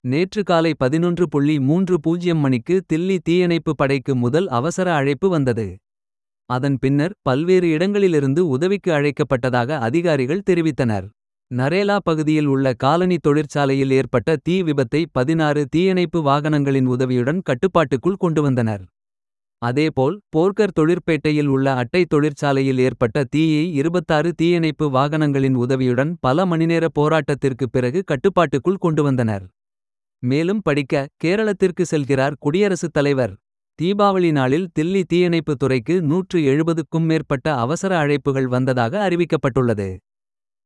நேற்று காலை 11.30 மணிக்கு தில்லி தீயணைப்பு படைக்கு முதல் அவசர அழைப்பு வந்தது. அதன் பின்னர் பல்வேறு இடங்களிலிருந்து உதவிக்கு அழைக்கப்பட்டதாக அதிகாரிகள் தெரிவித்தனர். நரேலா பகுதியில் உள்ள காலனி தொழிற்சாலையில் ஏற்பட்ட தீ விபத்தை 16 தீயணைப்பு வாகனங்களின் உதவியுடன் கட்டுப்பாட்டுக்குள் கொண்டுவந்தனர். அதேபோல் போர்க்கர் தொழிற்பேட்டையில் உள்ள அட்டை தொழிற்சாலையில் ஏற்பட்ட தீயை 26 தீயணைப்பு வாகனங்களின் உதவியுடன் பல மணிநேர போராட்டத்திற்குப் பிறகு கட்டுப்பாட்டுக்குள் கொண்டுவந்தனர். மேலும் படிக்க கேரளத்திற்கு செல்கிறார் குடியரசுத் தலைவர். தீபாவளி நாளில் தில்லி தீயணைப்பு துறைக்கு 170க்கும் மேற்பட்ட அவசர அழைப்புகள் வந்ததாக அறிவிக்கப்பட்டுள்ளது.